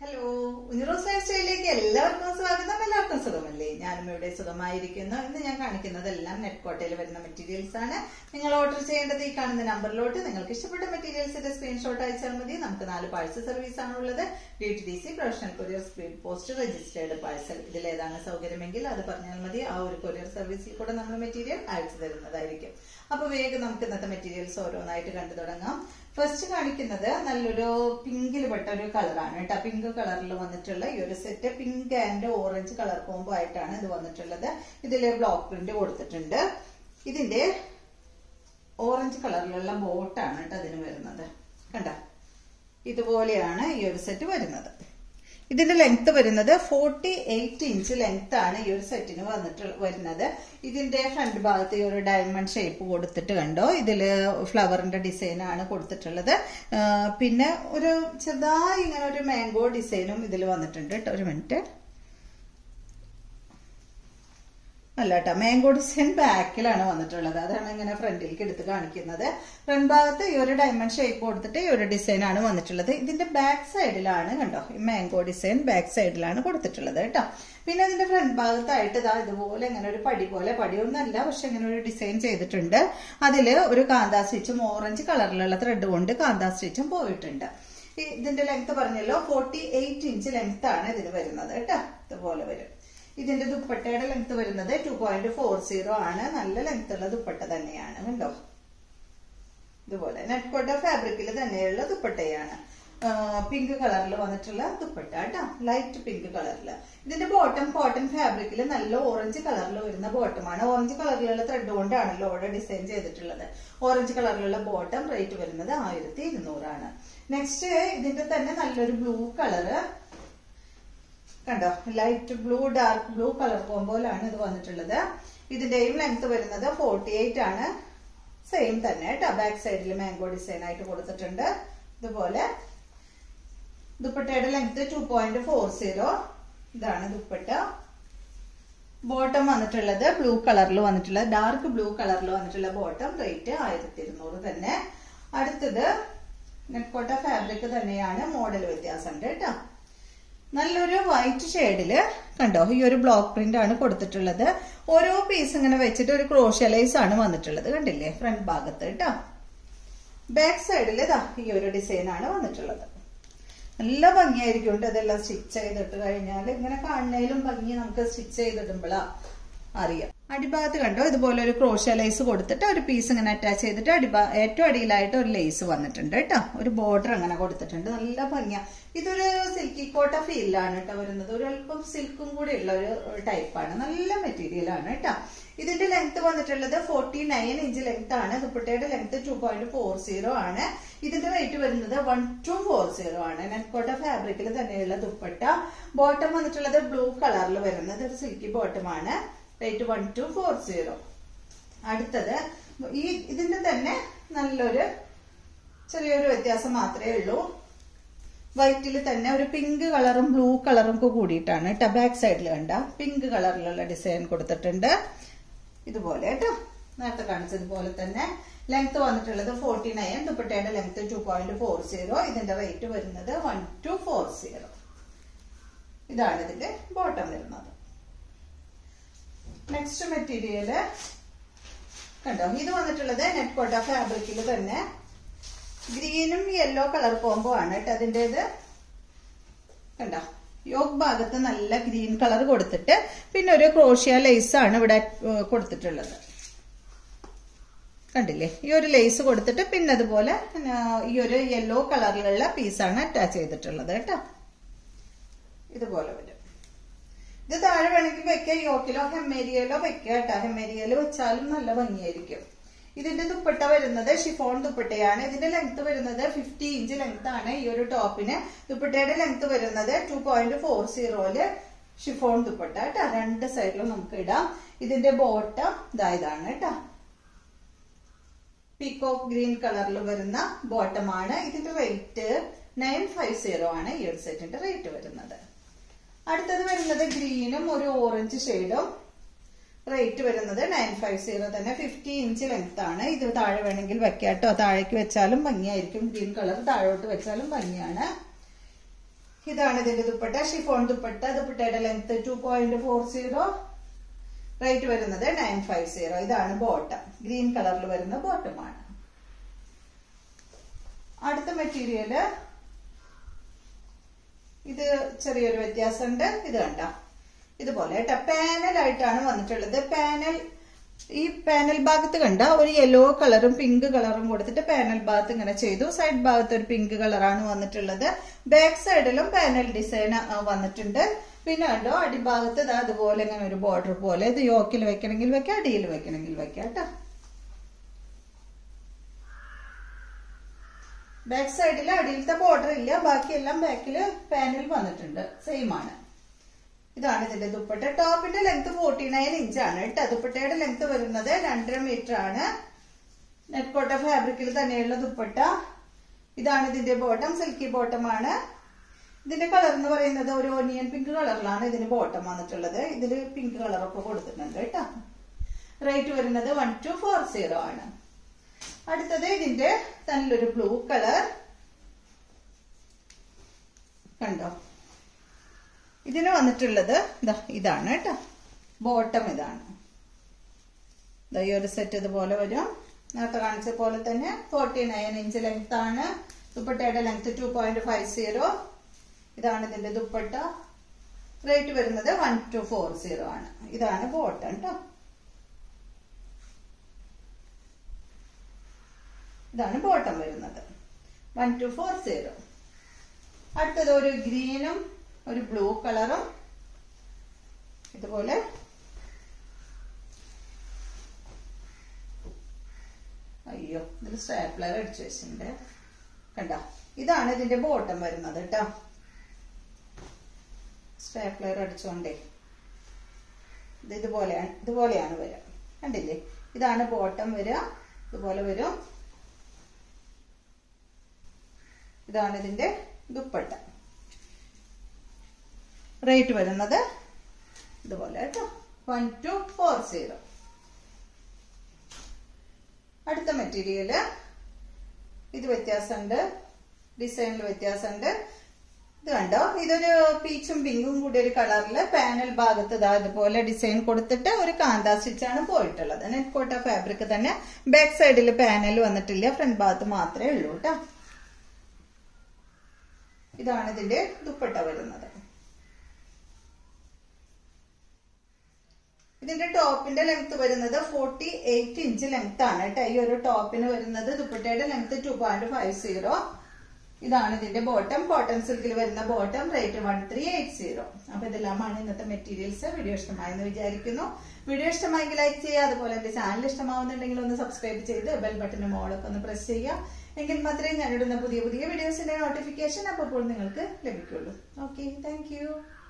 hello ഉനിറോസ് life സ്റ്റൈലിലേക്ക് എല്ലാവർക്കും സ്വാഗതം എല്ലാവർക്കും സുഖമല്ലേ ഞാനും ഇവിടെ സുഖമായിരിക്കുന്നു ഇന്ന് ഞാൻ കാണിക്കുന്നതെല്ലാം നെറ്റ് കോട്ടയിൽ വരുന്ന മെറ്റീരിയൽസ് ആണ് നിങ്ങൾ ഓർഡർ ചെയ്യേണ്ടത് ഈ കാണുന്ന നമ്പറിലോട്ട് നിങ്ങൾക്ക് ഇഷ്ടപ്പെട്ട മെറ്റീരിയൽസിന്റെ സ്ക്രീൻഷോട്ട് അയച്ചാൽ മതി നമുക്ക് നാല് പാഴ്സൽ സർവീസ് ആണ് ഉള്ളത് D T D C professional courier speed post registered parcel ഇതിലേതാണ് സൗകര്യമെങ്കിൽ അത് പറഞ്ഞാൽ മതി ആ ഒരു കൊറിയർ സർവീസിൽ കൂടെ നമ്മൾ മെറ്റീരിയൽ അയച്ചു തരുന്നതായിരിക്കും അപ്പൊ വേഗം നമുക്ക് ഇന്നത്തെ മെറ്റീരിയൽസ് ഓരോന്നായിട്ട് കണ്ടു തുടങ്ങാം ഫസ്റ്റ് കാണിക്കുന്നത് നല്ലൊരു പിങ്കിൽ പെട്ട ഒരു കളറാണ് കേട്ടോ പിങ്ക് കളറിൽ വന്നിട്ടുള്ള ഈ ഒരു set pink and orange colour combo ആയിട്ടാണ് ഇത് വന്നിട്ടുള്ളത് ഇതില് ബ്ലോക്ക് പ്രിന്റ് കൊടുത്തിട്ടുണ്ട് ഇതിന്റെ ഓറഞ്ച് കളറിലുള്ള ബോട്ടാണ് കേട്ടോ അതിന് വരുന്നത് കണ്ട ഇതുപോലെയാണ് ഈ ഒരു സെറ്റ് വരുന്നത് ഇതിന്റെ ലെങ്ത് വരുന്നത് ഫോർട്ടി എയ്റ്റ് ഇഞ്ച് ലെങ്ത് ആണ് ഈ ഒരു സെറ്റിന് വന്നിട്ട് വരുന്നത് ഇതിന്റെ ഫ്രണ്ട് ഭാഗത്ത് ഈ ഒരു ഡയമണ്ട് ഷേപ്പ് കൊടുത്തിട്ട് കണ്ടോ ഇതില് ഫ്ലവറിന്റെ ഡിസൈൻ ആണ് കൊടുത്തിട്ടുള്ളത് ആ, പിന്നെ ഒരു ചെറുതായി ഇങ്ങനെ ഒരു മാംഗോ ഡിസൈനും ഇതിൽ വന്നിട്ടുണ്ട് കേട്ടോ ഒരു മിനിറ്റ് അല്ല കേട്ടോ മാംഗോ ഡിസൈൻ ബാക്കിലാണ് വന്നിട്ടുള്ളത് അതാണ് ഇങ്ങനെ ഫ്രണ്ടിലേക്ക് എടുത്ത് കാണിക്കുന്നത് ഫ്രണ്ട് ഭാഗത്ത് ഈ ഒരു ഡയമണ്ട് ഷേപ്പ് കൊടുത്തിട്ട് ഈ ഒരു ഡിസൈൻ ആണ് വന്നിട്ടുള്ളത് ഇതിന്റെ ബാക്ക് സൈഡിലാണ് കണ്ടോ ഈ മാംഗോ ഡിസൈൻ ബാക്ക് സൈഡിലാണ് കൊടുത്തിട്ടുള്ളത് കേട്ടോ പിന്നെ ഇതിന്റെ ഫ്രണ്ട് ഭാഗത്തായിട്ട് ഇതാ ഇതുപോലെ ഇങ്ങനെ ഒരു പടി പോലെ പടിയൊന്നല്ല പക്ഷെ ഇങ്ങനെ ഒരു ഡിസൈൻ ചെയ്തിട്ടുണ്ട് അതില് ഒരു കാന്താ സ്റ്റിച്ചും ഓറഞ്ച് കളറിലുള്ള ത്രെഡ് കൊണ്ട് കാന്താ സ്റ്റിച്ചും പോയിട്ടുണ്ട് ഈ ഇതിന്റെ ലെങ്ത് പറഞ്ഞല്ലോ ഫോർട്ടി എയ്റ്റ് ഇഞ്ച് ലെങ്ത് ആണ് ഇതിന് വരുന്നത് കേട്ടോ ഇതുപോലെ വരും ഇതിന്റെ ദുപ്പട്ടയുടെ ലെങ്ത് വരുന്നത് ടു പോയിന്റ് ഫോർ സീറോ ആണ് നല്ല ലെങ്ത് ഉള്ള ദുപ്പട്ട തന്നെയാണ് കണ്ടോ ഇതുപോലെ നെറ്റ്കോട്ട ഫാബ്രിക്കിൽ തന്നെയുള്ള ദുപ്പട്ടയാണ് പിങ്ക് കളറിൽ വന്നിട്ടുള്ള ദുപ്പട്ട കേട്ടോ ലൈറ്റ് പിങ്ക് കളറിൽ ഇതിന്റെ ബോട്ടം കോട്ടൺ ഫാബ്രിക്കിൽ നല്ല ഓറഞ്ച് കളറിൽ വരുന്ന ബോട്ടമാണ് ഓറഞ്ച് കളറിലുള്ള ത്രെഡ് കൊണ്ടാണല്ലോ ഇവിടെ ഡിസൈൻ ചെയ്തിട്ടുള്ളത് ഓറഞ്ച് കളറിലുള്ള ബോട്ടം റേറ്റ് വരുന്നത് ആയിരത്തി ഇരുന്നൂറാണ് നെക്സ്റ്റ് ഇതിന്റെ തന്നെ നല്ലൊരു ബ്ലൂ കളറ് കണ്ടോ light blue dark blue colour കോമ്പോയിലാണ് ഇത് വന്നിട്ടുള്ളത് ഇതിന്റെയും ലെങ്ത് വരുന്നത് ഫോർട്ടി എയ്റ്റ് ആണ് സെയിം തന്നെ കേട്ടോ ബാക്ക് സൈഡിൽ മാംഗോ ഡിസൈൻ ആയിട്ട് കൊടുത്തിട്ടുണ്ട് ഇതുപോലെ ദുപ്പട്ടയുടെ length two point four zero ഇതാണ് ദുപ്പട്ട ബോട്ടം വന്നിട്ടുള്ളത് ബ്ലൂ കളറിൽ വന്നിട്ടുള്ള ഡാർക്ക് ബ്ലൂ കളറിൽ വന്നിട്ടുള്ള ബോട്ടം റേറ്റ് ആയിരത്തി ഇരുന്നൂറ് തന്നെ അടുത്തത് നെറ്റ്കോട്ട ഫാബ്രിക് തന്നെയാണ് മോഡൽ വ്യത്യാസമുണ്ട് കേട്ടോ നല്ലൊരു വൈറ്റ് ഷെയ്ഡില് കണ്ടോ ഈ ഒരു ബ്ലോക്ക് പ്രിന്റ് ആണ് കൊടുത്തിട്ടുള്ളത് ഓരോ പീസ് ഇങ്ങനെ വെച്ചിട്ട് ഒരു ക്രോഷ്യലൈസ് ആണ് വന്നിട്ടുള്ളത് കണ്ടില്ലേ ഫ്രണ്ട് ഭാഗത്ത് കേട്ടോ ബാക്ക് സൈഡിൽ ഇതാ ഈ ഒരു ഡിസൈൻ ആണ് വന്നിട്ടുള്ളത് നല്ല ഭംഗിയായിരിക്കും കേട്ടോ ഇതെല്ലാം സ്റ്റിച്ച് ചെയ്തിട്ട് കഴിഞ്ഞാൽ ഇങ്ങനെ കാണുന്നതിലും ഭംഗി നമുക്ക് സ്റ്റിച്ച് ചെയ്തിടുമ്പോഴാ അറിയാം അടിഭാഗത്ത് കണ്ടോ ഇതുപോലെ ഒരു ക്രോഷ്യ ലേസ് കൊടുത്തിട്ട് ഒരു പീസ് ഇങ്ങനെ അറ്റാച്ച് ചെയ്തിട്ട് അടിഭാ ഏറ്റവും അടിയിലായിട്ട് ഒരു ലേസ് വന്നിട്ടുണ്ട് കേട്ടോ ഒരു ബോർഡർ അങ്ങനെ കൊടുത്തിട്ടുണ്ട് നല്ല ഭംഗിയാ ഇതൊരു സിൽക്കി കോട്ട ഫീലാണ് കേട്ടോ വരുന്നത് ഒരു അല്പം സിൽക്കും കൂടി ഉള്ള ഒരു ടൈപ്പാണ് നല്ല മെറ്റീരിയൽ ആണ് കേട്ടോ ഇതിന്റെ ലെങ്ത് വന്നിട്ടുള്ളത് ഫോർട്ടി നയൻ ഇഞ്ച് ലെങ്ത് ആണ് ദുപ്പട്ടയുടെ length two point four zero ആണ് ഇതിന്റെ റേറ്റ് വരുന്നത് വൺ ടു ഫോർ സീറോ ആണ് നെറ്റ്കോട്ട ഫാബ്രിക്കിൽ തന്നെയുള്ള ദുപ്പട്ട ബോട്ടം വന്നിട്ടുള്ളത് ബ്ലൂ കളറിൽ വരുന്നത് ഒരു സിൽക്കി ബോട്ടമാണ് rate one two four zero അടുത്തത് ഈ ഇതിന്റെ തന്നെ നല്ലൊരു ചെറിയൊരു വ്യത്യാസം മാത്രമേ ഉള്ളൂ വൈറ്റിൽ തന്നെ ഒരു പിങ്ക് കളറും ബ്ലൂ കളറും ഒക്കെ കൂടിയിട്ടാണ് കേട്ടോ ബാക്ക് സൈഡിൽ കണ്ട പിങ്ക് കളറിലുള്ള ഡിസൈൻ കൊടുത്തിട്ടുണ്ട് ഇതുപോലെ കേട്ടോ നേരത്തെ കാണിച്ചതുപോലെ തന്നെ ലെങ്ത് വന്നിട്ടുള്ളത് ഫോർട്ടി നയൻ ദുപ്പട്ടയുടെ length two point four zero ഇതിന്റെ റേറ്റ് വരുന്നത് വൺ ടു ഫോർ സീറോ ഇതാണ് ഇതിന്റെ ബോട്ടം വരുന്നത് നെക്സ്റ്റ് മെറ്റീരിയല് കണ്ടോ ഇത് വന്നിട്ടുള്ളത് നെറ്റ് കോട്ട ഫാബ്രിക്കിൽ തന്നെ ഗ്രീനും യെല്ലോ കളർ കോംബോ ആണ് കേട്ടോ അതിൻ്റെത് കണ്ടോ യോഗ് ഭാഗത്ത് നല്ല ഗ്രീൻ കളർ കൊടുത്തിട്ട് പിന്നെ ഒരു ക്രോഷ്യ ലേസ് ആണ് ഇവിടെ ഏഹ്, കൊടുത്തിട്ടുള്ളത് കണ്ടില്ലേ ഈ ഒരു ലേസ് കൊടുത്തിട്ട് പിന്നെ അതുപോലെ ആ, ഈ ഒരു യെല്ലോ കളറിലുള്ള പീസാണ് അറ്റാച്ച് ചെയ്തിട്ടുള്ളത് കേട്ടോ ഇതുപോലെ വരും ഇത് താഴെ വേണമെങ്കിൽ വെക്കാം യോക്കിലോ ഹെമ്മേരിയയിലോ വെക്കാം കേട്ടോ ഹെമ്മേരിയയിൽ വെച്ചാലും നല്ല ഭംഗിയായിരിക്കും ഇതിന്റെ ദുപ്പട്ട വരുന്നത് ഷിഫോൺ ദുപ്പട്ടയാണ് ഇതിന്റെ ലെങ്ത് വരുന്നത് ഫിഫ്റ്റി ഇഞ്ച് ലെങ്ത് ആണ് ഈ ഒരു ടോപ്പിന് ദുപ്പട്ടയുടെ ലെങ്ത് വരുന്നത് ടു പോയിന്റ് ഫോർ സീറോയില് ഷിഫോൺ ദുപ്പട്ട കേട്ടോ രണ്ട് സൈഡിലും നമുക്ക് ഇടാം ഇതിന്റെ ബോട്ടം ഇതാ ഇതാണ് കേട്ടോ പീകോക്ക് ഗ്രീൻ കളറിൽ വരുന്ന ബോട്ടമാണ് ഇതിന്റെ റേറ്റ് നയൻ ഫൈവ് സീറോ ആണ് ഈ ഒരു സെറ്റിന്റെ റേറ്റ് വരുന്നത് അടുത്തത് വരുന്നത് ഗ്രീനും ഒരു ഓറഞ്ച് ഷെയ്ഡും റേറ്റ് വരുന്നത് നയൻ ഫൈവ് സീറോ തന്നെ ഫിഫ്റ്റി ഇഞ്ച് ലെങ്ത് ആണ് ഇത് താഴെ വേണമെങ്കിൽ വെക്കാട്ടോ താഴേക്ക് വെച്ചാലും ഭംഗിയായിരിക്കും ഗ്രീൻ കളർ താഴോട്ട് വെച്ചാലും ഭംഗിയാണ് ഇതാണ് ഇതിന്റെ ദുപ്പട്ട ഷിഫോൺ ദുപ്പട്ട ദുപ്പട്ടയുടെ length two point four zero rate വരുന്നത് നയൻ ഫൈവ് സീറോ ഇതാണ് ബോട്ടം ഗ്രീൻ കളറിൽ വരുന്ന ബോട്ടമാണ് അടുത്ത മെറ്റീരിയല് ഇത് ചെറിയൊരു വ്യത്യാസമുണ്ട് ഇത് കണ്ട ഇതുപോലെ കേട്ടോ പാനൽ ആയിട്ടാണ് വന്നിട്ടുള്ളത് പാനൽ ഈ പാനൽ ഭാഗത്ത് കണ്ട ഒരു യെല്ലോ കളറും പിങ്ക് കളറും കൊടുത്തിട്ട് പാനൽ ഭാഗത്ത് ഇങ്ങനെ ചെയ്തു സൈഡ് ഭാഗത്ത് ഒരു പിങ്ക് കളറാണ് വന്നിട്ടുള്ളത് ബാക്ക് സൈഡിലും പാനൽ ഡിസൈൻ വന്നിട്ടുണ്ട് പിന്നെ കണ്ടോ അടിഭാഗത്ത് ഇതാ അതുപോലെ ഇങ്ങനെ ഒരു ബോർഡർ പോലെ ഇത് യോക്കിൽ വെക്കണമെങ്കിൽ വെക്കാം അടിയിൽ വെക്കണമെങ്കിൽ വെക്കാം കേട്ടോ ബാക്ക് സൈഡിൽ അടിയിലത്തെ ബോർഡർ ഇല്ല ബാക്കിയെല്ലാം ബാക്കില് പാനൽ വന്നിട്ടുണ്ട് സെയിം ആണ് ഇതാണ് ഇതിന്റെ ദുപ്പട്ട ടോപ്പിന്റെ ലെങ്ത് ഫോർട്ടി നയൻ ഇഞ്ച് ആണ് കേട്ടോ ദുപ്പട്ടയുടെ ലെങ്ത് വരുന്നത് രണ്ടര മീറ്റർ ആണ് നെറ്റ് കോട്ട ഫാബ്രിക്കിൽ തന്നെയുള്ള ദുപ്പട്ട ഇതാണ് ഇതിന്റെ ബോട്ടം സിൽക്കി ബോട്ടം ആണ് ഇതിന്റെ കളർ എന്ന് പറയുന്നത് ഒരു ഓനിയൻ പിങ്ക് കളറിലാണ് ഇതിന് ബോട്ടം വന്നിട്ടുള്ളത് ഇതിൽ പിങ്ക് കളറൊക്കെ കൊടുത്തിട്ടുണ്ട് കേട്ടോ റേറ്റ് വരുന്നത് വൺ ടു ഫോർ സീറോ ആണ് അടുത്തത് ഇതിന്റെ നല്ലൊരു ബ്ലൂ കളർ കണ്ടോ ഇതിന് വന്നിട്ടുള്ളത് ഇതാ ഇതാണ് കേട്ടോ ബോട്ടം ഇതാണ് ദാ ഈ ഒരു സെറ്റ് ഇതുപോലെ വരും നേരത്തെ കാണിച്ച പോലെ തന്നെ ഫോർട്ടി നയൻ ഇഞ്ച് ലെങ്ത് ആണ് ദുപ്പട്ടയുടെ length two point five zero ഇതാണ് ഇതിന്റെ ദുപ്പട്ട റേറ്റ് വരുന്നത് വൺ ടു ഫോർ സീറോ ആണ് ഇതാണ് ബോട്ടം കേട്ടോ ഇതാണ് ബോട്ടം വരുന്നത് വൺ ടു ഫോർ സീറോ അടുത്തത് ഒരു ഗ്രീനും ഒരു ബ്ലൂ കളറും ഇതുപോലെ അയ്യോ ഇതിൽ സ്റ്റാപ്ലർ അടിച്ചു വെച്ചിട്ടുണ്ട് കണ്ട ഇതാണ് ഇതിന്റെ ബോട്ടം വരുന്നത് കേട്ടോ സ്റ്റാപ്ലർ അടിച്ചോണ്ടേ ഇത് ഇതുപോലെയാണ് ഇതുപോലെയാണ് വരിക കണ്ടില്ലേ ഇതാണ് ബോട്ടം വരിക ഇതുപോലെ വരും ഇതാണ് ഇതിന്റെ ദുപ്പട്ട റേറ്റ് വരുന്നത് ഇതുപോലെ കേട്ടോ വൺ ടു ഫോർ സീറോ അടുത്ത മെറ്റീരിയല് ഇത് വ്യത്യാസമുണ്ട് ഡിസൈനിൽ വ്യത്യാസമുണ്ട് ഇത് കണ്ടോ ഇതൊരു പീച്ചും പിങ്കും കൂടി ഒരു കളറില് പാനൽ ഭാഗത്ത് ഇതാ ഇതുപോലെ ഡിസൈൻ കൊടുത്തിട്ട് ഒരു കാന്താ സ്റ്റിച്ചാണ് പോയിട്ടുള്ളത് നെറ്റ് കോട്ട ഫാബ്രിക് തന്നെ ബാക്ക് സൈഡിൽ പാനൽ വന്നിട്ടില്ല ഫ്രണ്ട് ഭാഗത്ത് മാത്രമേ ഉള്ളൂ കേട്ടോ ഇതാണ് ഇതിന്റെ ദുപ്പട്ട വരുന്നത് ഇതിന്റെ ടോപ്പിന്റെ ലെങ്ത് വരുന്നത് ഫോർട്ടി എയ്റ്റ് ഇഞ്ച് ലെങ്ത് ആണ് കേട്ടോ ഈ ഒരു ടോപ്പിന് വരുന്നത് ദുപ്പട്ടയുടെ length two point five zero ഇതാണ് ഇതിന്റെ ബോട്ടം കോട്ടൺ സിൽക്കിൽ വരുന്ന bottom rate one three eight zero അപ്പൊ ഇതെല്ലാമാണ് ഇന്നത്തെ മെറ്റീരിയൽസ് വീഡിയോ ഇഷ്ടമായെന്ന് വിചാരിക്കുന്നു വീഡിയോ ഇഷ്ടമായെങ്കിൽ ലൈക്ക് ചെയ്യുക അതുപോലെ എന്റെ ചാനൽ ഇഷ്ടമാവുന്നുണ്ടെങ്കിൽ ഒന്ന് സബ്സ്ക്രൈബ് ചെയ്ത് ബെൽ ബട്ടന് മോളൊക്കെ ഒന്ന് പ്രസ് ചെയ്യുക എങ്കിൽ മാത്രമേ ഞാനിടുന്ന പുതിയ പുതിയ വീഡിയോസിന്റെ നോട്ടിഫിക്കേഷൻ അപ്പോൾ നിങ്ങൾക്ക് ലഭിക്കുള്ളൂ ഓക്കെ താങ്ക്